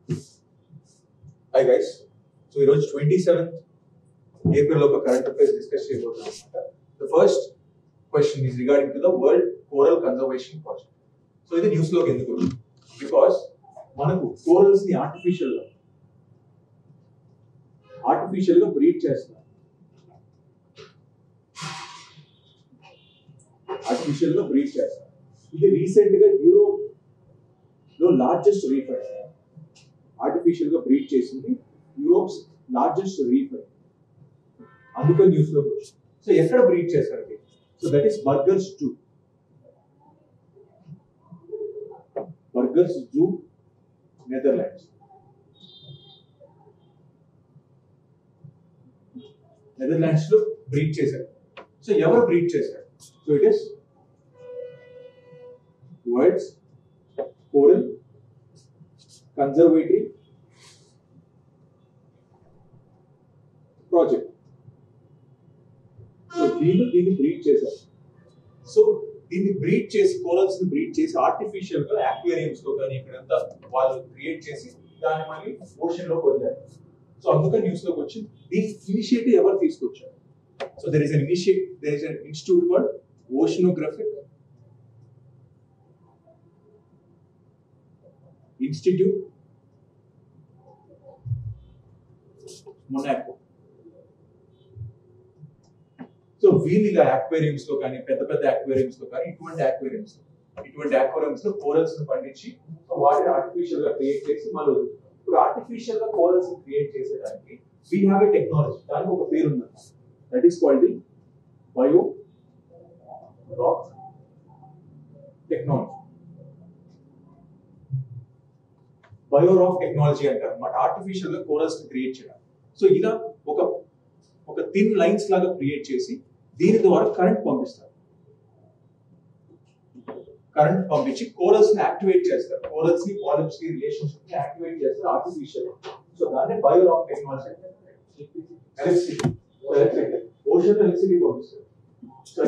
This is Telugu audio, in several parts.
హాయ్ గైస్ సో ఈరోజు ట్వంటీ సెవెంత్ ఏప్రిల్ ఒక కరెంట్ అఫైర్స్ డిస్కస్ చేయబోతున్నాం అనమాట the first question is regarding to the world coral conservation project so ఇది న్యూస్ లోకి ఎందుకు బికాస్ మనకు కోరల్స్ ని ఆర్టిఫిషియల్ గా ఆర్టిఫిషియల్ గా బ్రీడ్ చేస్తున్నారు ఆర్టిఫిషియల్ గా బ్రీడ్ చేస్తారు ఇది రీసెంట్ గా యూరోప్ లో లార్జెస్ట్ రీఫ్ ఆర్టిఫిషియల్ గా బ్రీడ్ చేసింది యూరోప్స్ లార్జెస్ట్ రీఫ్ అందుకని న్యూస్ లో సో ఎక్కడ బ్రీడ్ చేశారు ఇది so that is Burgers zoo Burgers zoo Netherlands Netherlands లో బ్రీడ్ చేశారు సో ఎవరు బ్రీడ్ చేశారు so it is world's coral conservatory project so దీన్ని దీన్ని బ్రీడ్ చేశారు సో దీన్ని బ్రీడ్ చేసి కోరల్స్ ని బ్రీడ్ చేసి ఆర్టిఫిషియల్ గా అక్వేరియంస్ లో కానీ ఇక్కడంతా వాళ్ళు క్రియేట్ చేసి దాన్ని మళ్ళీ ఓషన్ లోకి వదిలారు సో అందుకని న్యూస్ లోకి వచ్చి దీని ఇనిషియేటివ్ ఎవరు తీసుకొచ్చారు so there is an initiate there is an institute for oceanographic institute Monaco so వీళ్ళు ఇలా అక్వేరియంస్ లో కానీ పెద్ద పెద్ద అక్వేరియంస్ లో కానీ ఇటువంటి అక్వేరియంస్ ఇటువంటి అక్వేరియంస్ లో కోరల్స్ ని పండించి సో వాటిని ఆర్టిఫిషియల్ గా క్రియేట్ చేసి మళ్ళీ వదులుతారు. ఇప్పుడు ఆర్టిఫిషియల్ గా కోరల్స్ క్రియేట్ చేసేదానికి వీ హ్యావ్ ఎ టెక్నాలజీ దానికి ఒక పేరు ఉంది that is called the bio rock technology biorock technology అంటారు అనమాట ఆర్టిఫిషియల్ గా కోరల్స్ క్రియేట్ చేయడం సో ఇలా ఒక ఒక థిన్ లైన్స్ లాగా క్రియేట్ చేసి దీని ద్వారా కరెంట్ పంపిస్తారు కరెంట్ పంపించి కోరల్స్ ని యాక్టివేట్ చేస్తారు కోరల్స్ ని పాలిప్స్ కి రిలేషన్షిప్ ని యాక్టివేట్ చేస్తారు ఆర్టిఫిషియల్ సో దాన్ని biorock technology electricity electricity ocean electricity పంపిస్తారు సో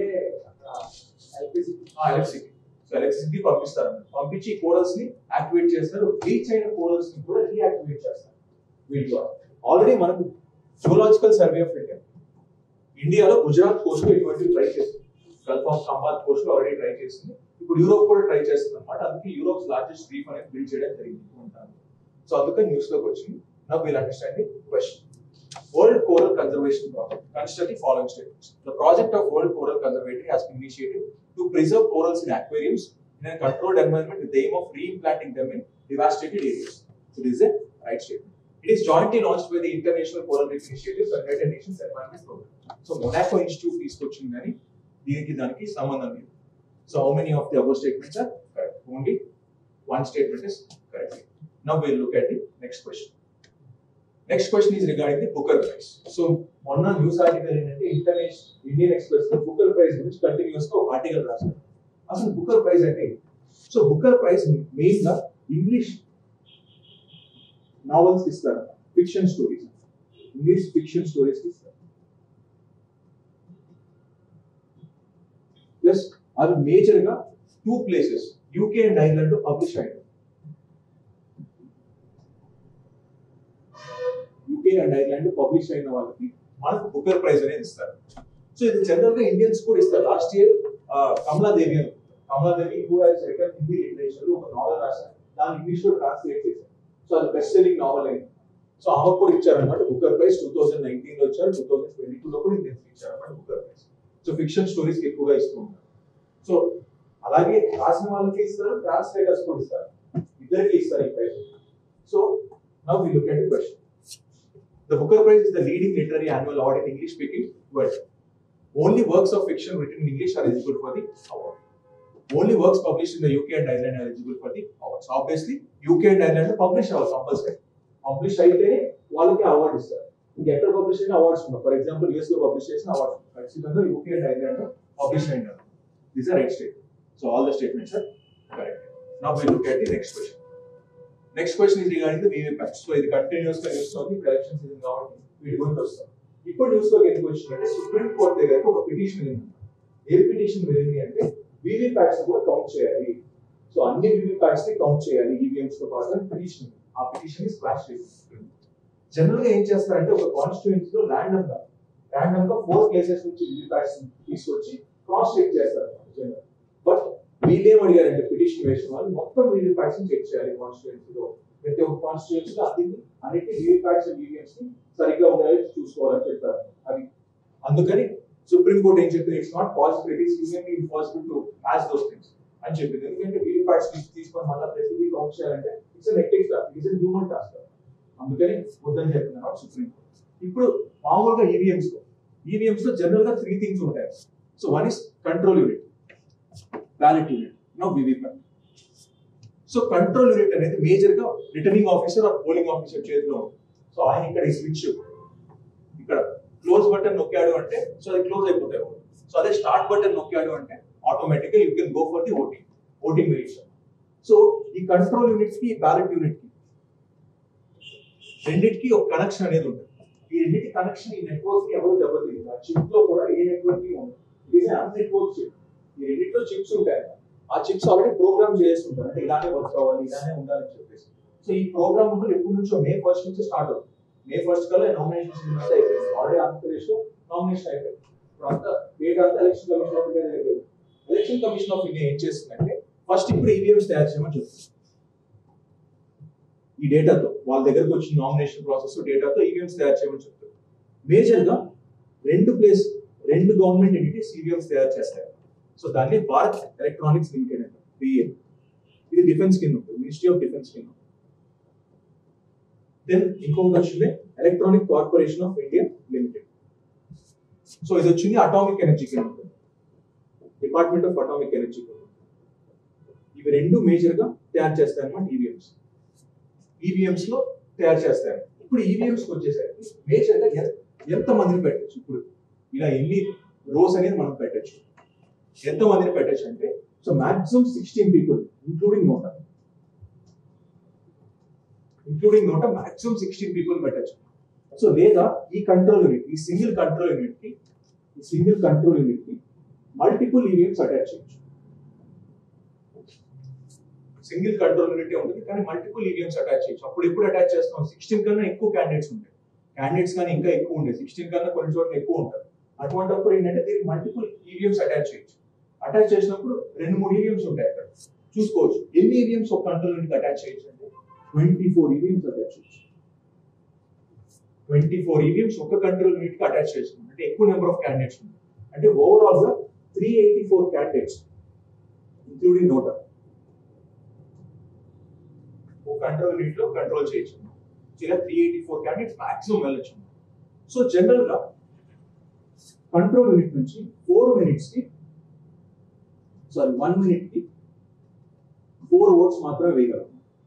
ఎలక్ట్రిసిటీ సో ఎలక్ట్రిసిటీ పంపిస్తారు పంపించి కోరల్స్ ని యాక్టివేట్ చేస్తారు రీచ్ అయిన కోరల్స్ ని కూడా రీయాక్టివేట్ చేస్తారు వీటి ద్వారా ఆల్రెడీ మనకు జూలాజికల్ సర్వే ఆఫ్ ఇండియా ఇండియాలో గుజరాత్ కోస్ట్ లో ఇటువంటి ట్రై చేస్తుంది గల్ఫ్ ఆఫ్ కంబాత్ కోస్ట్ లో ఆల్రెడీ ట్రై చేస్తుంది ఇప్పుడు యూరోప్ కూడా ట్రై చేస్తుంది అనమాట అందుకే యూరోప్ లార్జెస్ట్ రీఫ్ అనేది బిల్డ్ చేయడం జరిగింది ఉంటాను సో అందుకని న్యూస్ లోకి వచ్చింది now will understand the question World Coral Conservation Project. Consider the following statements. The project of World Coral Conservatory has been initiated to preserve corals in aquariums in a controlled environment with the aim of reimplanting them in devastated areas. So this is a right statement. It is jointly launched by the International Coral Reef Initiative and United Nations Environment Program. So Monaco Institute తీసుకొచ్చింది కానీ దీనికి దానికి సంబంధం లేదు so how many of the above statements are correct only one statement is correct now will look at the next question next question is regarding the Booker Prize so మొన్న న్యూస్ ఆర్టికల్ ఏంటంటే ఇంటర్నేషనల్ ఇండియన్ ఎక్స్ప్రెస్ లో బుకర్ ప్రైజ్ గురించి కంటిన్యూస్ గా ఒక ఆర్టికల్ రాశారు అసలు బుకర్ ప్రైజ్ అంటే సో బుకర్ ప్రైజ్ మెయిన్ గా ఇంగ్లీష్ నావల్స్ ఇస్తారు fiction stories English fiction stories ఇస్తారు ప్లస్ అవి మేజర్ గా two places UK and Ireland లో పబ్లిష్ అయ్యారు యూకే అండ్ ఐర్లాండ్ పబ్లిష్ అయిన వాళ్ళకి మనకు బుకర్ ప్రైజ్ అనేది ఇస్తారు సో ఇది జనరల్ గా ఇండియన్స్ కూడా ఇస్తారు లాస్ట్ ఇయర్ కమలాదేవి అని Kamaladevi who has return Hindi literature ఒక నావెల్ రాశారు దాన్ని ఇంగ్లీష్ లో ట్రాన్స్లేట్ చేశారు సో అది బెస్ట్ సెల్లింగ్ నావెల్ అయింది సో ఆమెకు కూడా ఇచ్చారనమాట Booker Prize two thousand nineteen లో ఇచ్చారు టూ థౌసండ్ ట్వంటీ టూ లో కూడా ఇండియన్స్ ఇచ్చారనమాట Booker Prize so fiction stories కి ఎక్కువగా ఇస్తూ ఉంటారు సో అలాగే రాసిన వాళ్ళకి ఇస్తారు ట్రాన్స్లేటర్స్ కూడా ఇస్తారు ఇద్దరికి ఇస్తారు ఈ prize so now we look at the question The Booker Prize is the leading literary annual award in English speaking world. Only works of fiction written in English are eligible for the award. Only works published in the UK and Ireland are eligible for the awards. Obviously, UK and Ireland publish awards compulsory. Publish అయితే వాళ్ళకి అవార్డు ఇస్తారు ఇంకెక్కడ పబ్లిష్ అయిన అవార్డ్స్ ఉన్నాయి ఫర్ ఎగ్జాంపుల్ యూఎస్ లో పబ్లిష్ చేసిన అవార్డ్స్ ఖచ్చితంగా యూకే అండ్ ఐర్లాండ్ పబ్లిష్ అయినారు this are right state so all the statements are correct now we look at the next question next question ఇది regarding the VVPATs so ఇది కంటిన్యూస్ గా న్యూస్ అవుతుంది కలెక్షన్ సీజన్ కాబట్టి వీటి గురించి వస్తాం ఇప్పుడు న్యూస్ లోకి ఎందుకు వచ్చిందంటే సుప్రీం కోర్ట్ దగ్గరకు ఒక పిటిషన్ వెళ్ళింది ఏ పిటిషన్ వెళ్ళింది అంటే వీవీ ప్యాక్స్ కూడా కౌంట్ చేయాలి సో అన్ని వీవీ ప్యాక్స్ ని కౌంట్ చేయాలి ఈవీఎంస్ తో పాటు పిటిషన్ ఆ ఆ పిటిషన్ ని స్క్వాష్ చేసింది జనరల్ గా ఏం చేస్తారంటే ఒక కాన్స్టిట్యూన్స్ లో ర్యాండమ్ గా ర్యాండమ్ గా ఫోర్ ప్లేసెస్ నుంచి వివిప్యాట్స్ తీసుకొచ్చి క్రాస్ చెక్ చేస్తారు జనరల్ బట్ వీళ్ళేం అడిగారంటే పిటిషన్ వేసిన వాళ్ళు మొత్తం వివిప్యాట్స్ చెక్ చేయాలి కాన్స్టిట్యూన్స్ లో ప్రతి ఒక్క కాన్స్టిట్యూన్స్ లో అన్ని అన్నిటి వివిప్యాట్స్ ఈవీఎంస్ ని సరిగ్గా ఉన్నాయో చూసుకోవాలని చెప్పారు అది అందుకని సుప్రీం కోర్ట్ ఏం చెప్పింది it's not possible it is humanly impossible to match those things అని చెప్పింది ఎందుకంటే వివిప్యాట్స్ తీసుకొని మళ్ళీ ప్రతిదీ కౌంట్ చేయాలంటే it's hectic task it's human task అందుకని వద్దని చెప్తున్నారు సుప్రీం కోర్ట్ ఇప్పుడు మామూలుగా ఈవీఎంస్ లో ఈవీఎంస్ లో జనరల్ గా త్రీ థింగ్స్ ఉంటాయి so one is control unit ballot unit no VVPAT so control unit అనేది మేజర్ గా returning officer or polling officer చేతిలో ఉంటుంది సో ఆయన ఇక్కడ ఈ స్విచ్ ఇక్కడ క్లోజ్ బటన్ నొక్కాడు అంటే సో అది క్లోజ్ అయిపోతాయి సో అదే స్టార్ట్ బటన్ నొక్కాడు అంటే ఆటోమేటిక్ గా you can go for the voting voting variation so ఈ కంట్రోల్ యూనిట్ కి బ్యాలెట్ యూనిట్ కి రెండింటికి ఒక కనెక్షన్ అనేది ఉంటుంది ఈ రెండింటి కనెక్షన్ ఈ నెట్వర్క్ కి ఎవరు దెబ్బతింది ఆ చిప్ లో కూడా ఏ నెట్వర్క్ కి ఉంది ఇది అన్ నెట్వర్క్ చిప్ ఈ రెండింటిలో చిప్స్ ఉంటాయి ఆ చిప్స్ ఆల్రెడీ ప్రోగ్రామ్ చేస్తుంటారు అంటే ఇలానే వర్క్ అవ్వాలి ఇలానే ఉండాలని చెప్పేసి సో ఈ ప్రోగ్రామ్ ఎప్పటి నుంచో మే ఫస్ట్ నుంచి స్టార్ట్ అవుతుంది మే ఫస్ట్ కల్లా నామినేషన్ అంతా అయిపోయింది ఆల్రెడీ ఆంధ్రప్రదేశ్ లో నామినేషన్ అయిపోయింది ఇప్పుడు అంతా డేట్ అంతా ఎలక్షన్ కమిషన్ ఆఫ్ ఇండియా దగ్గర ఎలక్షన్ కమిషన్ ఆఫ్ ఇండియా ఏం చేస్తుందంటే ఫస్ట్ ఇప్పుడు ఈవీఎంస్ తయారు చేయమని చెప్తుంది ఈ డేటాతో వాళ్ళ దగ్గరకు వచ్చిన నామినేషన్ ప్రాసెస్ డేటాతో ఈవీఎంస్ తయారు చేయమని చెప్తారు మేజర్ గా రెండు ప్లేస్ రెండు గవర్నమెంట్ ఎంటిటీస్ ఈవీఎంస్ తయారు చేస్తాయి సో దాన్ని భారత్ ఎలక్ట్రానిక్స్ లిమిటెడ్ అంటారు బిఏ ఇది డిఫెన్స్ కింద ఉంటుంది మినిస్ట్రీ ఆఫ్ డిఫెన్స్ కింద దెన్ ఇంకొకటి వచ్చింది Electronic Corporation of India Limited so ఇది వచ్చింది అటామిక్ ఎనర్జీ కింద ఉంటుంది డిపార్ట్మెంట్ ఆఫ్ అటామిక్ ఎనర్జీ కింద ఇవి రెండు మేజర్ గా తయారు చేస్తాయి అన్నమాట ఈవీఎంస్ ఈవీఎంస్ లో తయారు చేస్తారు ఇప్పుడు ఈవీఎంస్ వచ్చేసరికి మేజర్ గా ఎంత- ఎంత మందిని పెట్టచ్చు ఇప్పుడు ఇలా ఎన్ని రోస్ అనేది మనం పెట్టచ్చు ఎంత మందిని పెట్టచ్చు అంటే so maximum sixteen people including NOTA including NOTA maximum sixteen people పెట్టచ్చు సో లేదా ఈ కంట్రోల్ యూనిట్ ఈ సింగిల్ కంట్రోల్ యూనిట్ కి ఈ సింగిల్ కంట్రోల్ యూనిట్ కి మల్టిపుల్ ఈవీఎంస్ అటాచ్ చేయొచ్చు సింగిల్ కంట్రోల్ యూనిట్ ఉంటుంది కానీ మల్టిపుల్ ఈవీఎంస్ అటాచ్ చేయొచ్చు అప్పుడు ఎప్పుడు అటాచ్ చేస్తాం సిక్స్టీన్ కన్నా ఎక్కువ క్యాండిడేట్స్ ఉంటాయి క్యాండిడేట్స్ కానీ ఇంకా ఎక్కువ ఉంటాయి సిక్స్టీన్ కన్నా కొన్ని చోట్ల ఎక్కువ ఉంటారు అటువంటిప్పుడు ఏంటంటే దీనికి మల్టిపుల్ ఈవీఎంస్ అటాచ్ చేయొచ్చు అటాచ్ చేసినప్పుడు రెండు మూడు ఈవీఎంస్ ఉంటాయి అక్కడ చూసుకోవచ్చు ఎన్ని ఈవీఎంస్ ఒక కంట్రోల్ యూనిట్ అటాచ్ చేయొచ్చు అంటే ట్వంటీ ఫోర్ ఈవీఎంస్ అటాచ్ చేయొచ్చు ట్వంటీ ఫోర్ ఈవీఎంస్ ఒక కంట్రోల్ యూనిట్ కి అటాచ్ చేస్తున్నాం అంటే ఎక్కువ నెంబర్ ఆఫ్ క్యాండిడేట్స్ ఉన్నాయి అంటే ఓవరాల్ గా three eighty four candidates including NOTA ఒక కంట్రోల్ యూనిట్ లో కంట్రోల్ చేయొచ్చు ఇలా three eighty four candidates maximum వెళ్ళొచ్చు సో జనరల్ గా కంట్రోల్ యూనిట్ నుంచి ఫోర్ మినిట్స్ కి సారీ వన్ మినిట్ కి ఫోర్ ఓట్స్ మాత్రమే వేయగలం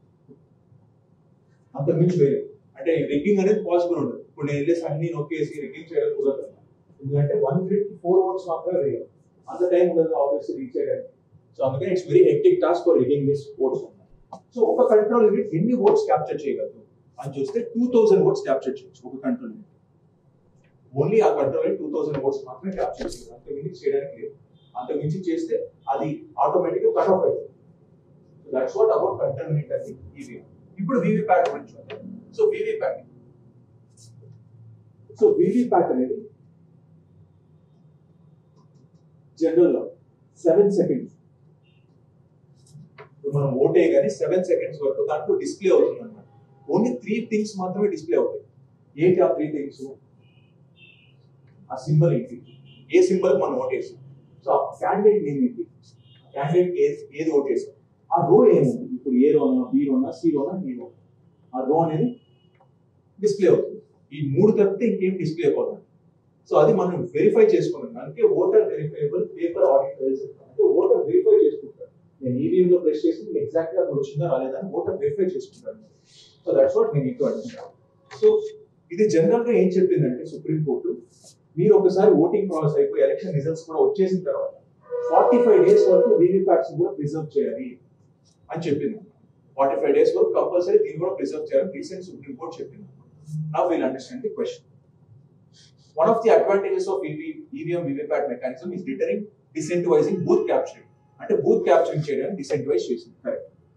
అంత మించి వేయలేదు అంటే రిగ్గింగ్ అనేది పాసిబుల్ ఉండదు ఇప్పుడు నేను వెళ్ళేసి అన్ని నొక్కేసి రిగ్గింగ్ చేయడం కుదరదు ఎందుకంటే వన్ మినిట్ కి ఫోర్ ఓట్స్ మాత్రమే వేయాలి అంత టైం ఉండదు ఆఫీస్ రీచ్ చేయడానికి సో అందుకని it's very hectic task for rigging this votes so ఒక కంట్రోల్ యూనిట్ ఎన్ని ఓట్స్ క్యాప్చర్ చేయగలదు అని చూస్తే టూ థౌసండ్ ఓట్స్ క్యాప్చర్ చేయొచ్చు ఒక కంట్రోల్ యూనిట్ ఓన్లీ ఆ control unit two thousand votes మాత్రమే క్యాప్చర్ చేయగలదు అంత మించి చేయడానికి లేదు అంత మించి చేస్తే అది ఆటోమేటిక్ గా కట్ ఆఫ్ అవుతుంది that's what about control unit అది ఈవీఎం ఇప్పుడు వీవీప్యాట్ గురించి సో వీవీప్యాట్ సో వీవీప్యాట్ అనేది జనరల్ గా సెవెన్ సెకండ్స్ ఇప్పుడు మనం ఓట్ కానీ సెవెన్ సెకండ్స్ వరకు దాంట్లో డిస్ప్లే అవుతుంది అనమాట ఓన్లీ త్రీ థింగ్స్ మాత్రమే డిస్ప్లే అవుతాయి ఏంటి ఆ త్రీ థింగ్స్ ఆ సింబల్ ఏంటి ఏ సింబల్ మనం ఓట్ వేసాం సో ఆ క్యాండిడేట్ నేమ్ ఏంటి క్యాండిడేట్ ఏది ఓట్ వేసాం ఆ రో ఏముంది ఇప్పుడు ఏ రోనా బి రోనా సి రోనా డి రోనా ఆ రో అనేది డిస్ప్లే అవుతుంది ఈ మూడు తప్పితే ఇంకేం డిస్ప్లే అవుతుంది సో అది మనం వెరిఫై చేసుకున్నాం అందుకే ఓటర్ వెరిఫైబుల్ పేపర్ ఆడిట్ అంటే ఓటర్ వెరిఫై చేసుకుంటాడు నేను ఈవీఎం లో ప్రెస్ చేసి ఎగ్జాక్ట్ గా అది వచ్చిందా రాలేదా అని ఓటర్ వెరిఫై చేసుకుంటాడు సో దట్స్ వాట్ నేను ఇటు అంటున్నాను సో ఇది జనరల్ గా ఏం చెప్పిందంటే సుప్రీం కోర్టు మీరు ఒకసారి ఓటింగ్ ప్రాసెస్ అయిపోయి ఎలక్షన్ రిజల్ట్స్ కూడా వచ్చేసిన తర్వాత ఫార్టీ ఫైవ్ డేస్ వరకు వీవీప్యాట్స్ కూడా ప్రిజర్వ్ చేయాలి అని చెప్పింది ఫార్టీ ఫైవ్ డేస్ వరకు కంపల్సరీ దీన్ని కూడా ప్రిజర్వ్ చేయాలని రీసెంట్ సుప్రీం కోర్ట్ చెప్పింది now will understand the question one of the advantages of EVM VVPAT mechanism is deterring disincentivising booth capturing అంటే బూత్ క్యాప్చరింగ్ చేయడానికి డిసెంటివైజ్ చేసింది correct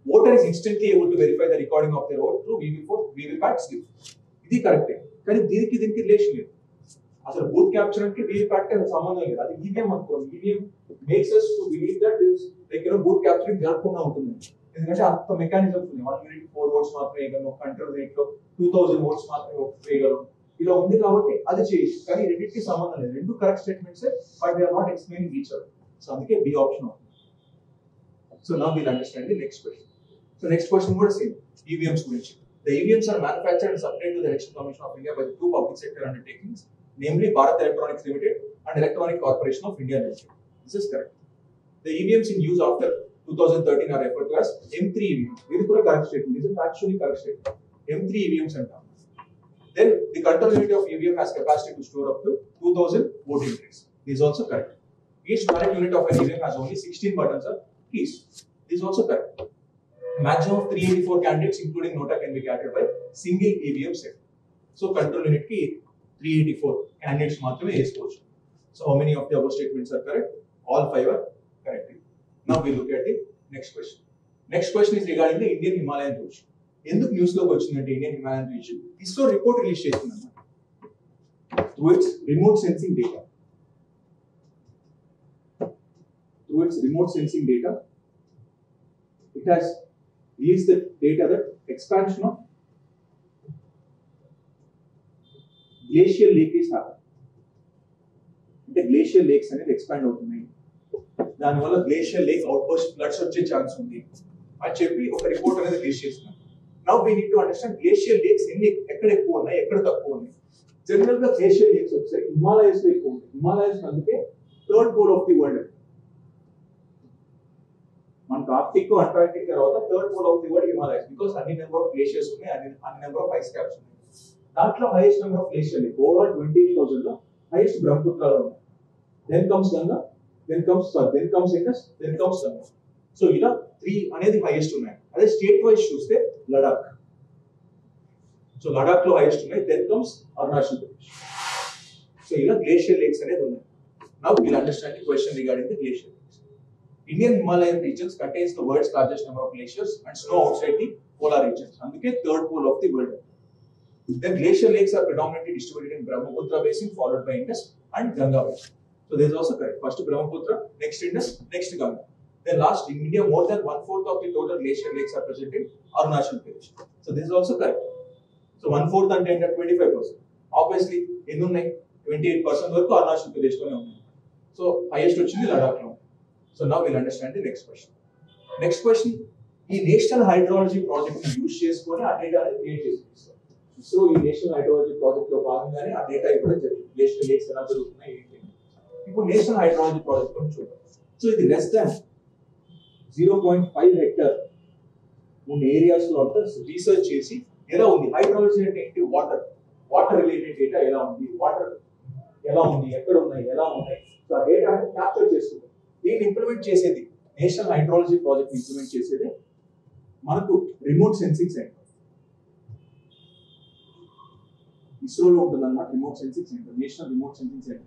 voter is instantly able to verify the recording of their vote through VV4, VVPAT slip. ఇది కరెక్టే కానీ దీనికి దీనికి రిలేషన్ లేదు అసలు బూత్ క్యాప్చర్ అంటే వీవీప్యాట్ కి అసలు సంబంధం లేదు అది ఈవీఎం అనుకోండి EVM makes us to believe that is like you know booth capturing జరగకుండా ఉంటుంది ఎందుకంటే అంత మెకానిజమ్స్ ఉన్నాయి వన్ యూనిట్ ఫోర్ ఓట్స్ మాత్రమే వేయగలను కంట్రోల్ రేట్ లో టూ థౌసండ్ ఓట్స్ మాత్రమే వేయగలను ఇలా ఉంది కాబట్టి అది చేయొచ్చు కానీ ఈ రెండింటికి సంబంధం లేదు రెండు correct statements but they are not explaining each other so అందుకే బి ఆప్షన్ అవుతుంది so now will understand the next question so next question కూడా సేమ్ ఈవీఎంస్ గురించి The EVMs are manufactured and supplied to the Election Commission of India by the two public sector undertakings, namely Bharat Electronics Limited and Electronic Corporation of India Limited. This is correct. The EVMs in use after 2013 are referred to as M3 EVMs. This is correct statement. This is actually correct statement. M3 EVMs and Then the control unit of EVM has capacity to store up to 2000 voting trays. This is also correct. Each ballot unit of an EVM has only 16 buttons or keys. This is also correct. Maximum of 384 candidates, including nota, can be gathered by single EVM set. So control unit ki 384 candidates మాత్రమే వేసుకోవచ్చు. So how many of the above statements are correct? All five are correct. Now we look at the next question. Next question is regarding the Indian Himalayan region. ఎందుకు న్యూస్ లోకి వచ్చిందంటే Indian Himalayan region ISRO report release చేసింది అన్నమాట through its remote sensing data through its remote sensing data it has released the data that expansion of glacial lake is happening. అంటే గ్లేషియర్ లేక్స్ అనేది ఎక్స్పాండ్ అవుతున్నాయి దానివల్ల glacier lake outburst floods వచ్చే ఛాన్స్ ఉంది అని చెప్పి ఒక రిపోర్ట్ అనేది రిలీజ్ చేస్తున్నారు now we need to understand glacier lakes ఎన్ని ఎక్కడ ఎక్కువ ఉన్నాయి ఎక్కడ తక్కువ ఉన్నాయి జనరల్ గా గ్లేషియర్ లేక్స్ వచ్చాయి హిమాలయస్ లో ఎక్కువ ఉన్నాయి హిమాలయస్ అందుకే third pole of the world మనకు ఆర్టిక్ అంటార్టిక్ తర్వాత third pole of the world Himalayas because అన్ని నెంబర్ ఆఫ్ గ్లేషియర్స్ ఉన్నాయి అన్ని అన్ని నెంబర్ ఆఫ్ ఐస్ క్యాప్స్ ఉన్నాయి దాంట్లో highest number of glacier lake overall twenty eight thousand లో హైయెస్ట్ బ్రహ్మపుత్రాలో ఉన్నాయి then comes Ganga then comes then comes Indus then comes Ganga so ఇలా త్రీ అనేది హైయెస్ట్ ఉన్నాయి అదే స్టేట్ వైజ్ చూస్తే లడాక్ సో లడాక్ లో హైయెస్ట్ ఉన్నాయి then comes Arunachal Pradesh so ఇలా గ్లేషియర్ లేక్స్ అనేది ఉన్నాయి now will understand the question regarding the glacier lakes Indian Himalayan regions contains the world's largest number of glaciers and snow outside the polar regions. అందుకే third pole of the world. The glacier lakes are predominantly distributed in Brahmaputra basin, followed by Indus and Ganga basin. So this is also correct. First Brahmaputra, next Indus, next Ganga. Then last, in India, more than one fourth of the total glacier lakes are present in Arunachal Pradesh. So this is also correct. So one fourth అంటే ఏంటంటే ట్వంటీ ఫైవ్ పర్సెంట్ ఆబ్వియస్లీ ఎన్ని ఉన్నాయి ట్వంటీ ఎయిట్ పర్సెంట్ వరకు అరుణాచల్ ప్రదేశ్లోనే ఉన్నాయి సో హైయెస్ట్ వచ్చింది లడాఖ్లో so now will understand the next question next question ఈ నేషనల్ హైడ్రాలజీ ప్రాజెక్ట్ ని యూజ్ చేసుకొని ఆ డేటాని క్రియేట్ చేసి ఇస్రో ఈ నేషనల్ హైడ్రాలజీ ప్రాజెక్ట్ లో భాగంగానే ఆ డేటా ఇవ్వడం జరిగింది నేషనల్ లేక్స్ ఎలా జరుగుతున్నాయి ఏంటి అని. ఇప్పుడు నేషనల్ హైడ్రాలజీ ప్రాజెక్ట్ గురించి చూద్దాం సో ఇది less than zero point five hectare ఉన్న ఏరియాస్ లో అంతా రీసెర్చ్ చేసి ఎలా ఉంది హైడ్రాలజీ అంటే ఏంటి వాటర్ వాటర్ రిలేటెడ్ డేటా ఎలా ఉంది వాటర్ ఎలా ఉంది ఎక్కడ ఉన్నాయి ఎలా ఉన్నాయి సో ఆ డేటా క్యాప్చర్ చేసుకుంటాం దీన్ని ఇంప్లిమెంట్ చేసేది నేషనల్ హైడ్రాలజీ ప్రాజెక్ట్ ఇంప్లిమెంట్ చేసేది మనకు రిమోట్ సెన్సింగ్ సెంటర్ ఇస్రోలో ఉంటుంది అన్నమాట remote sensing centre national remote sensing centre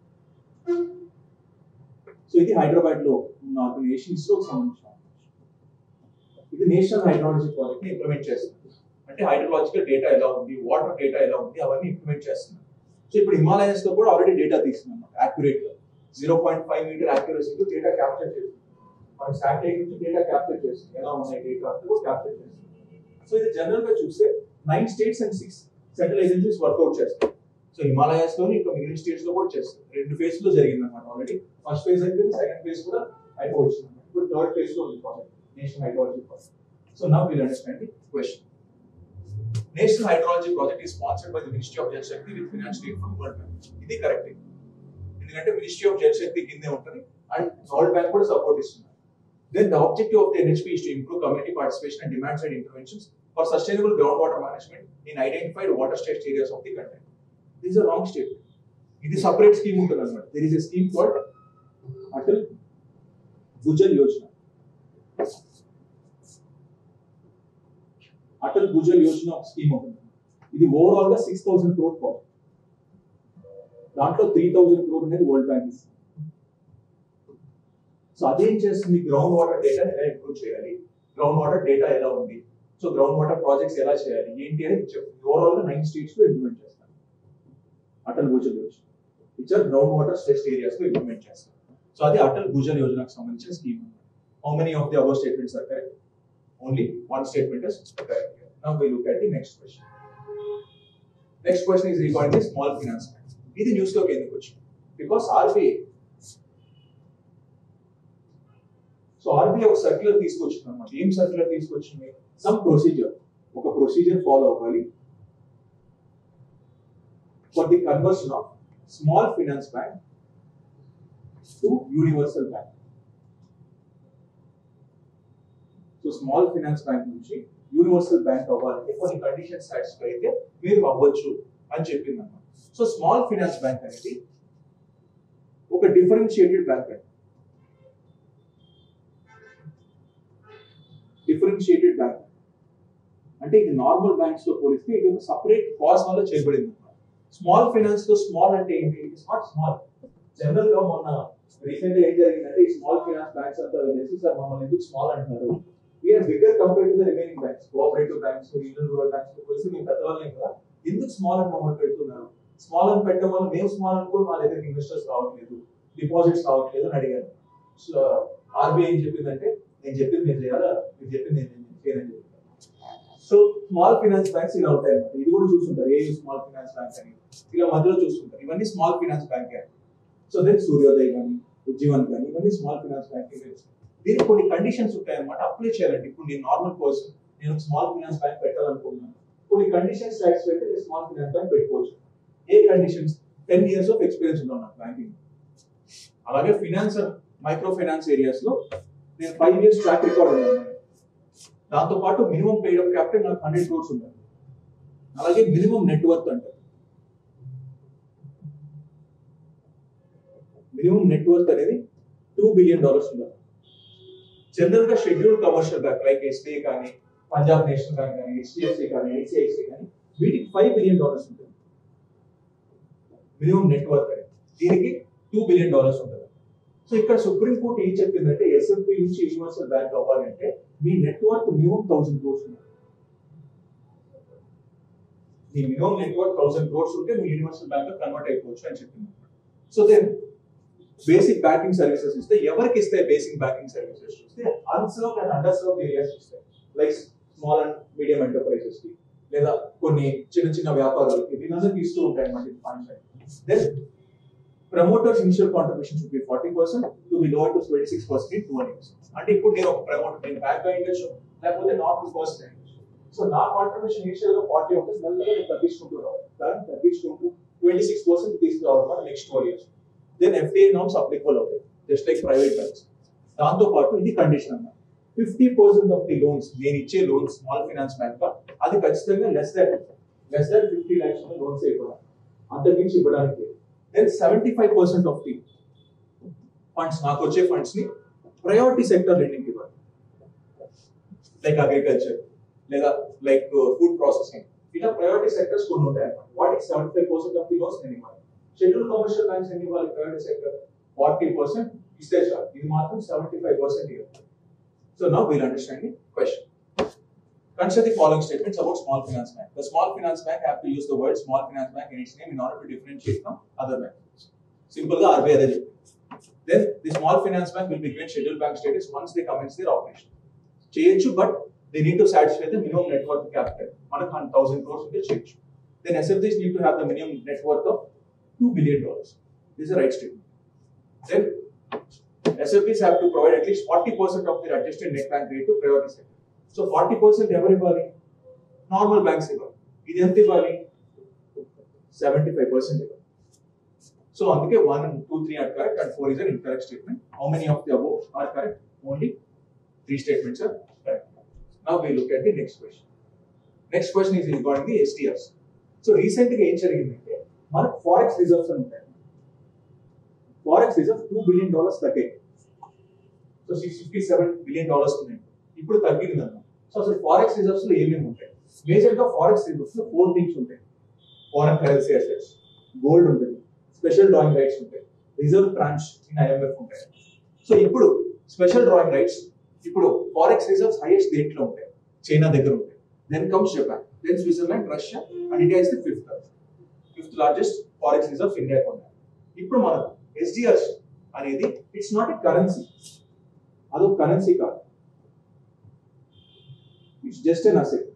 so ఇది హైదరాబాద్ లో ఉన్న ఆర్గనైజేషన్ ఇస్రోకి సంబంధించిన ఇది నేషనల్ హైడ్రాలజీ ప్రాజెక్ట్ ని ఇంప్లిమెంట్ చేస్తుంది అంటే హైడ్రాలజికల్ డేటా ఎలా ఉంది వాటర్ డేటా ఎలా ఉంది అవన్నీ ఇంప్లిమెంట్ చేస్తున్నారు సో ఇప్పుడు హిమాలయన్స్ లో కూడా ఆల్రెడీ డేటా తీస్తుంది అనమాట యాక్యురేట్ గా జీరో పాయింట్ ఫైవ్ మీటర్ యాక్యురసీతో డేటా క్యాప్చర్ చేస్తుంది మన శాటిలైట్ నుంచి డేటా క్యాప్చర్ చేస్తుంది ఎలా ఉన్నాయి డేటా అంతా క్యాప్చర్ చేస్తుంది సో ఇది జనరల్ గా చూస్తే nine states and six central agencies work out చేస్తాయి సో హిమాలయాస్ లోని ఇంకా మిగిలిన స్టేట్స్ లో కూడా చేస్తాయి రెండు ఫేజ్ లో జరిగింది అనమాట ఆల్రెడీ ఫస్ట్ ఫేజ్ అయిపోయింది సెకండ్ ఫేజ్ కూడా అయిపోవచ్చు ఇప్పుడు థర్డ్ ఫేజ్ లో ఉంది project national hydrology project so now will understand the question national hydrology project is sponsored by the Ministry of Jal Shakti with financial aid from World Bank ఇది కరెక్ట్ ఎందుకంటే మినిస్ట్రీ ఆఫ్ జల్ శక్తి కిందే ఉంటుంది అండ్ వరల్డ్ బ్యాంక్ కూడా సపోర్ట్ ఇస్తున్నారు then the objective of the NHP is to improve community participation and demand side interventions for sustainable ground water management in identified water state areas of the country this a wrong state ఇది సపరేట్ స్కీమ్ ఉంటుంది అనమాట there is a scheme called Atal Bhujal Yojana Atal Bhujal Yojana ఒక స్కీమ్ ఉంటుంది ఇది ఓవరాల్ గా సిక్స్ థౌసండ్ క్రోర్ ప్రాజెక్ట్ దాంట్లో త్రీ థౌసండ్ క్రోర్ అనేది వరల్డ్ బ్యాంక్ ఇస్తుంది సో అదేం చేస్తుంది గ్రౌండ్ వాటర్ డేటా ఎలా ఇంప్రూవ్ చేయాలి గ్రౌండ్ వాటర్ డేటా ఎలా ఉంది సో గ్రౌండ్ వాటర్ ప్రాజెక్ట్స్ ఎలా చేయాలి ఏంటి అని ఓవరాల్ గా నైన్ స్టేట్స్ లో ఇంప్లిమెంట్ చేస్తాను Atal Bhujal Yojana which are ground water stress areas లో ఇంప్లిమెంట్ చేస్తాం సో అది అటల్ భూజల్ యోజనకు సంబంధించిన scheme how many of the above statements are correct only one statement is correct now we look at the next question next question is regarding the small finance bank ఇది న్యూస్ లోకి ఎందుకు వచ్చింది బికాస్ ఆర్బీఐ సో ఆర్బీఐ ఒక సర్క్యులర్ తీసుకొచ్చింది అనమాట ఏం సర్క్యులర్ తీసుకొచ్చింది సమ్ ప్రొసీజర్ ఒక ప్రొసీజర్ ఫాలో అవ్వాలి for the conversion of small finance bank to universal bank so small finance bank నుంచి యూనివర్సల్ బ్యాంక్ అవ్వాలంటే కొన్ని కండిషన్స్ సాటిస్ఫై అయితే మీరు అవ్వచ్చు అని చెప్పింది అన్నమాట సో స్మాల్ ఫైనాన్స్ బ్యాంక్ అనేది ఒక డిఫరెన్షియేటెడ్ బ్యాంక్ అండి డిఫరెన్షియేటెడ్ బ్యాంక్ అంటే ఇది నార్మల్ బ్యాంక్స్ తో పోలిస్తే ఇది ఒక సపరేట్ కాజ్ వల్ల చేయబడింది స్మాల్ ఫైనాన్స్ లో స్మాల్ అంటే ఏంటి ఇట్స్ నాట్ స్మాల్ జనరల్ గా మొన్న రీసెంట్ గా ఏం జరిగిందంటే ఈ స్మాల్ ఫైనాన్స్ బ్యాంక్స్ అంతా తెలిసి సార్ మమ్మల్ని ఎందుకు స్మాల్ అంటున్నారు we're bigger compare to the remaining banks cooperative banks regional rural banks పోలిస్తే మేము పెద్దవాళ్ళే కదా ఎందుకు స్మాల్ అని మమ్మల్ని పెడుతున్నారు స్మాల్ అని పెట్టడం వల్ల మేము స్మాల్ అనుకోని మా దగ్గరికి ఇన్వెస్టర్స్ రావట్లేదు డిపాజిట్స్ రావట్లేదు అని అడిగాను సో ఆర్బీఐ ఏం చెప్పిందంటే నేను చెప్పింది నేను చేయాలా మీరు చెప్పింది నేను చేయనని చెప్పాను సో స్మాల్ ఫైనాన్స్ బ్యాంక్స్ ఇలా ఉంటాయి అన్నమాట ఇది కూడా చూస్తుంటారు ఏ స్మాల్ ఫైనాన్స్ బ్యాంక్ అని ఇలా మధ్యలో చూస్తుంటారు ఇవన్నీ small finance bank so then Suryoday కానీ ఉజ్జీవన్ కానీ ఇవన్నీ స్మాల్ ఫైనాన్స్ బ్యాంక్ దీనికి కొన్ని కండిషన్స్ ఉంటాయి అనమాట అప్లై చేయాలండి ఇప్పుడు నేను నార్మల్ పర్సన్ నేను స్మాల్ ఫైనాన్స్ బ్యాంక్ పెట్టాలనుకుంటున్నాను కొన్ని కండిషన్స్ సాటిస్ఫై అయితే నేను స్మాల్ ఫైనాన్స్ బ్యాంక్ పెట్టుకోవచ్చు ఏ conditions ten years of experience ఉన్నాను నాకు బ్యాంకింగ్ అలాగే ఫినాన్స్ మైక్రో ఫైనాన్స్ ఏరియాస్ లో నేను ఫైవ్ ఇయర్స్ ట్రాక్ రికార్డ్ ఉన్నాను దాంతో పాటు మినిమం పేడ్ ఆఫ్ క్యాపిటల్ నాకు హండ్రెడ్ క్రోర్స్ ఉండాలి అలాగే మినిమం నెట్వర్క్ అంటారు మినిమం నెట్వర్క్ అనేది టూ బిలియన్ డాలర్స్ ఉండాలి జనరల్ గా schedule commercial bank like SBI కానీ పంజాబ్ నేషనల్ బ్యాంక్ కానీ హెచ్డిఎఫ్సి కానీ ఐసిఐసి కానీ వీటికి ఫైవ్ బిలియన్ డాలర్స్ ఉంటుంది మినిమం నెట్వర్క్ అనేది దీనికి టూ బిలియన్ డాలర్స్ ఉంటుంది సో ఇక్కడ సుప్రీం కోర్ట్ ఏం చెప్పిందంటే ఎస్ఎంపి నుంచి యూనివర్సల్ బ్యాంక్ అవ్వాలంటే మీ నెట్వర్క్ మినిమం థౌసండ్ క్రోర్స్ ఉండాలి మీ మినిమం నెట్వర్క్ థౌసండ్ క్రోర్స్ ఉంటే మీ యూనివర్సల్ బ్యాంక్ కన్వర్ట్ అయిపోవచ్చు అని చెప్పింది so then basic banking services ఇస్తే ఎవరికి ఇస్తాయి బేసిక్ బ్యాంకింగ్ సర్వీసెస్ చూస్తే unserved and underserved areas ఇస్తాయి like small and medium enterprises కి లేదా కొన్ని చిన్న చిన్న వ్యాపారాలకి వీళ్ళందరికీ ఇస్తూ ఉంటాయి అన్నమాట funds then promoters initial contribution should be forty percent to be lower to twenty six percent in two years అంటే ఇప్పుడు నేను ఒక ప్రమోటర్ నేను బ్యాంక్ గా ఉండొచ్చు లేకపోతే నాట్ పర్సెంట్ అయ్యొచ్చు సో నా కాంట్రిబ్యూషన్ ఇనిషియల్ గా ఫార్టీ ఉంటుంది మెల్లగా నేను తగ్గించుకుంటూ రావాలి దాన్ని తగ్గించుకుంటూ ట్వంటీ సిక్స్ పర్సెంట్ తీసుకురావాలి next four years then FDI norms applicable అవుతాయి జస్ట్ లైక్ ప్రైవేట్ బ్యాంక్స్ దాంతో పాటు ఇది కండిషన్ అన్నమాట fifty percent of the loans నేను ఇచ్చే లోన్స్ స్మాల్ ఫైనాన్స్ బ్యాంక్ అది ఖచ్చితంగా less than less than fifty lakhs loans ఇవ్వడం అంతకుమించి ఇవ్వడానికి then seventy five percent of the funds నాకు వచ్చే ఫండ్స్ ని ప్రయారిటీ సెక్టర్ లెండింగ్ ఇవ్వాలి లైక్ అగ్రికల్చర్ లేదా లైక్ ఫుడ్ ప్రాసెసింగ్ ఇలా ప్రయారిటీ సెక్టర్స్ కొన్ని ఉంటాయి అన్నమాట వాటికి seventy five percent of the loans నేను ఇవ్వాలి షెడ్యూల్ కమర్షియల్ బ్యాంక్స్ ఎన్ని ఇవ్వాలి ప్రయారిటీ సెక్టర్ ఫార్టీ పర్సెంట్ ఇస్తే చాలు ఇది మాత్రం సెవెంటీ ఫైవ్ పర్సెంట్ ఇవ్వాలి so now we'll understand the question. Consider the following statements about small finance bank. The small finance bank have to use the word small finance bank in its name in order to differentiate from other banks. Simple గా RBI అదే చెప్పింది. Then the small finance bank will be given scheduled bank status once they commence their operation. చేయొచ్చు but they need to satisfy the minimum network capital మనకు థౌసండ్ క్రోర్స్ ఉంటే చేయొచ్చు then SFBs need to have the minimum network of two billion dollars this right statement then SFBs have to provide at least 40% of their adjusted net bank rate to priority sector. So 40% ఎవరు ఇవ్వాలి నార్మల్ బ్యాంక్స్ ఇవ్వాలి ఇది ఎంత ఇవ్వాలి సెవెంటీ ఫైవ్ పర్సెంట్ ఇవ్వాలి సో అందుకే one two three are correct and four is an incorrect statement how many of the above are correct only three statements are correct now we look at the next question next question is regarding the SDRs so recent గా ఏం జరిగిందంటే మనకు ఫారెక్స్ రిజర్వ్స్ అని ఉంటాయి forex reserve two billion dollars తగ్గాయి so six fifty seven billion dollars ఉన్నాయి ఇప్పుడు తగ్గింది అన్న సో అసలు ఫారెక్స్ రిజర్వ్స్ లో ఏమేమి ఉంటాయి మేజర్ గా ఫారెక్స్ రిజర్వ్స్ లో ఫోర్ థింగ్స్ ఉంటాయి ఫారెన్ కరెన్సీ అసెట్స్ గోల్డ్ ఉంటుంది స్పెషల్ డ్రాయింగ్ రైట్స్ ఉంటాయి రిజర్వ్ ట్రాన్స్ ఇన్ ఐఎంఎఫ్ ఉంటాయి సో ఇప్పుడు స్పెషల్ డ్రాయింగ్ రైట్స్ ఇప్పుడు ఫారెక్స్ రిజర్వ్స్ హైయెస్ట్ దేంట్లో ఉంటాయి చైనా దగ్గర ఉంటాయి then comes Japan then Switzerland Russia and India is the fifth fifth largest forex reserves India ఉన్నాయి ఇప్పుడు మనకు ఎస్డిఆర్స్ అనేది ఇట్స్ నాట్ ఎ కరెన్సీ అదొక కరెన్సీ కాదు ఇట్స్ జస్ట్ ఎన్ అసెట్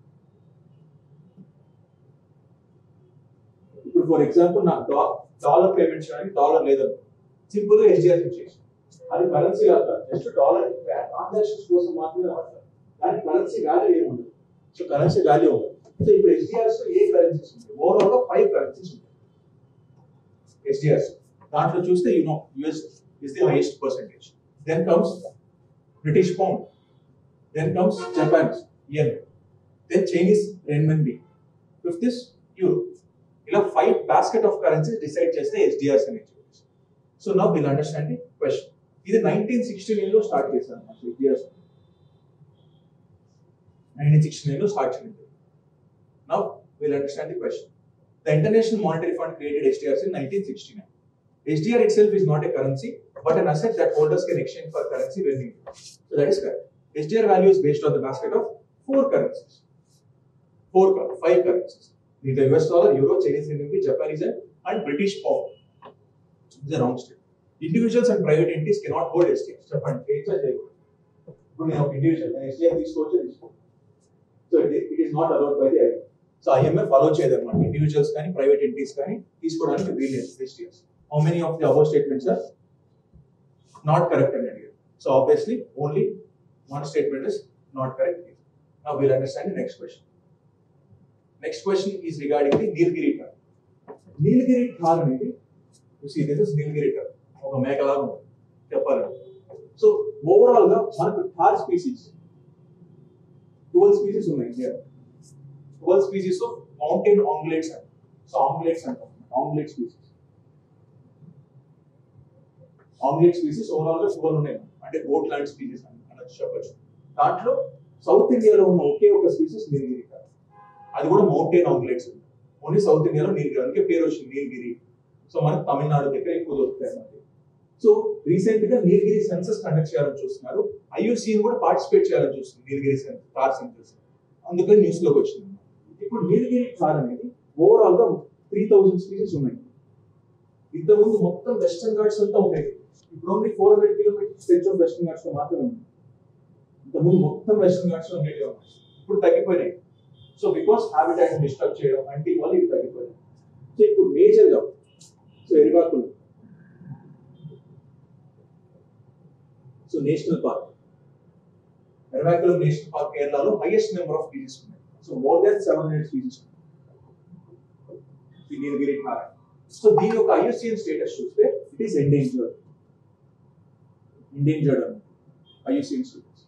ఇప్పుడు ఫర్ ఎగ్జాంపుల్ నాకు డాలర్ పేమెంట్ చేయడానికి డాలర్ లేదనుకో సింపుల్ గా ఎస్డిఆర్ చేసి అది కరెన్సీ కాదు జస్ట్ డాలర్ ట్రాన్సాక్షన్స్ కోసం మాత్రమే వాడతారు దానికి కరెన్సీ వాల్యూ ఏమి ఉండదు సో కరెన్సీ వాల్యూ ఉండదు సో ఇప్పుడు ఎస్డిఆర్స్ ఏ కరెన్సీస్ ఉంటాయి ఓవరాల్ గా ఫైవ్ కరెన్సీస్ ఉంటాయి ఎస్డిఆర్స్ దాంట్లో చూస్తే you know US is the highest percentage then comes British pound then comes Japan yen then Chinese renminbi fifth is euro ఇలా five basket of currencies decide చేస్తే ఎస్డిఆర్స్ అని చెప్పేసి so now will understand the question ఇది నైన్టీన్ సిక్స్టీ నైన్లో స్టార్ట్ చేశారు అన్నమాట ఎస్డిఆర్స్ నైన్టీన్ సిక్స్టీ నైన్లో స్టార్ట్ చేయండి now will understand the question the international monetary fund created SDRs in nineteen sixty nine SDR itself is not a currency, but an asset that holders can exchange for currency when needed. So that is correct. SDR value is based on the basket of four currencies. Four, five currencies. The US dollar, Euro, Chinese renminbi, Japanese yen, and British pound. It's a wrong statement. Individuals and private entities cannot hold SDR. Japan, ఇప్పుడు నేను ఒక ఇండివిజువల్ నేను ఎస్డిఆర్ తీసుకోవచ్చు తీసుకో so it it is not allowed by the IMF so IMF allow చేయదు అనమాట ఇండివిజువల్స్ కానీ ప్రైవేట్ ఎంటిటీస్ కానీ తీసుకోవడానికి వీల్లేదు SDRs how many of the above statements are not correct and here. So obviously only one statement is not correct here. Now we'll understand the next question. Next question is regarding the Nilgiri Thar. Nilgiri Thar అనేది you see this is Nilgiri Thar. ఒక మేకలాగా ఉంటుంది చెప్పాలంటే సో ఓవరాల్ గా మనకు థార్ స్పీసీస్ ట్వెల్వ్ స్పీసీస్ ఉన్నాయి India twelve species of mountain ungulates అంటాం సో ఆంగ్లేట్స్ అంటాం ungulate species ungulate species overall గా ట్వెల్వ్ ఉన్నాయి అంటే గోట్ ల్యాండ్ స్పీసీస్ అని అనొచ్చు చెప్పచ్చు దాంట్లో సౌత్ ఇండియాలో ఉన్న ఒకే ఒక స్పీసీస్ నీలగిరి కాదు అది కూడా మౌంటైన్ ఆంగ్లేట్స్ ఓన్లీ సౌత్ ఇండియాలో నీలగిరి అందుకే పేరు వచ్చింది నీలగిరి సో మనకు తమిళనాడు దగ్గర ఎక్కువ దొరుకుతాయి అన్నమాట సో రీసెంట్ గా నీలగిరి సెన్సస్ కండక్ట్ చేయాలని చూస్తున్నారు ఐయుసిఎన్ కూడా పార్టిసిపేట్ చేయాలని చూస్తుంది నీలగిరి థార్ సెన్సస్ అందుకని న్యూస్ లోకి వచ్చింది ఇప్పుడు నీలగిరి థార్ అనేది ఓవరాల్ గా త్రీ థౌసండ్ స్పీసీస్ ఉన్నాయి ఇంతకుముందు మొత్తం వెస్టర్న్ ఘాట్స్ అంతా ఉండేది ఇప్పుడు only four hundred kilometre stretch of Western Ghats లో మాత్రమే ఉంది ఇంతకుముందు మొత్తం వెస్టర్న్ ఘాట్స్ లో ఉండేవి ఇప్పుడు తగ్గిపోయినాయి సో బికాస్ హ్యాబిటాట్ డిస్టర్బ్ చేయడం అంటే వల్ల ఇవి తగ్గిపోయినాయి సో ఇప్పుడు మేజర్ గా so Eravikulam so national park Eravikulam national park కేరళలో హైయెస్ట్ నెంబర్ ఆఫ్ స్పీసీస్ ఉన్నాయి so more than seven hundred species ఈ నీలగిరి ఠార్ సో దీని యొక్క ఐఎస్సిఎన్ స్టేటస్ చూస్తే it is endangered endangered IUCN students.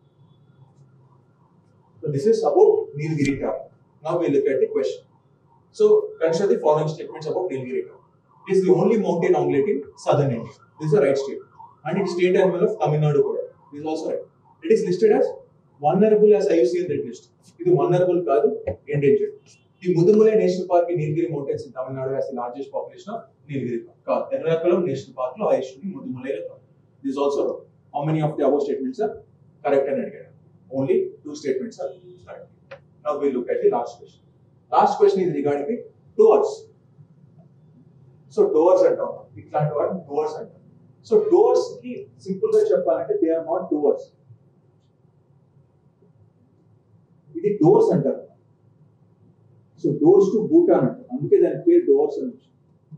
So this is about Nilgiri Tower. Now we look at the question. So consider the following statements about Nilgiri Tower. It is the only mountain onglet in southern India. This is the right statement. And it's state animal of Tamil Nadu. Kuda. This is also right. It is listed as vulnerable as IUCN red list. ఇది vulnerable కాదు endangered. The Mudumale National Park in Nilgiri Mountains in Tamil Nadu has the largest population of Nilgiri Park. Ernakulam National Park లో highest ఉంది Mudumale కాదు. This is also wrong. How many of the above statements are correct and negative? Only two statements are correct. Now we look at the last question. Last question is regarding the doors. So doors అంటాం ఇట్లాంటి వాటిని డోర్స్ అంటాం సో డోర్స్ కి సింపుల్ గా చెప్పాలంటే దే ఆర్ నాట్ డోర్స్ ఇది డోర్స్ అంటారు సో డోర్స్ టు భూటాన్ అంటారు అందుకే దాని పేరు డోర్స్ అని వచ్చింది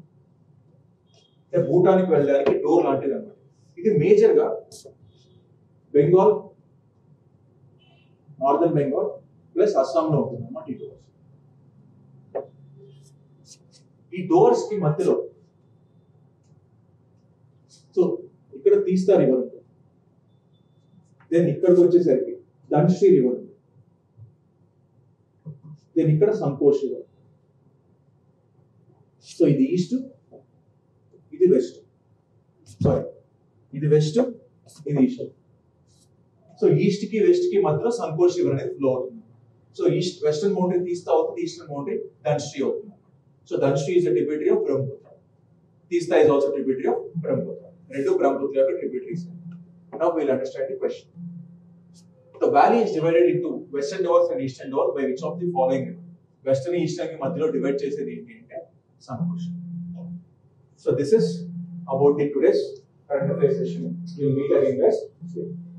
అంటే భూటానికి వెళ్ళడానికి డోర్ లాంటిది అనమాట ఇది మేజర్ గా బెంగాల్ నార్దర్న్ బెంగాల్ ప్లస్ అస్సాంలో ఉంటుంది అన్నమాట ఈ డోర్స్ ఈ డోర్స్ కి మధ్యలో సో ఇక్కడ తీస్తా రివర్ ఉంటుంది దెన్ ఇక్కడికి వచ్చేసరికి ధన్శ్రీ రివర్ ఉంది దెన్ ఇక్కడ సంకోష్ రివర్ సో ఇది ఈస్ట్ ఇది వెస్ట్ సారీ ఇది వెస్ట్ ఇది ఈస్ట్ సో ఈస్ట్ కి వెస్ట్ కి మధ్యలో సంకోష్ రివర్ అనేది ఫ్లో అవుతుంది so east western mountain Teesta అవుతుంది ఈస్టర్న్ మౌంటైన్ ధన్శ్రీ అవుతుంది so Dhansiri is tributary of Brahmaputra Teesta is also tributary of Brahmaputra రెండు బ్రహ్మపుత్ర యొక్క tributaries now will understand the question the valley is divided into western Duars and eastern Duars by which of the following western eastern కి మధ్యలో డివైడ్ చేసేది ఏంటి అంటే some question so this is about the today's current affairs session will meet again guys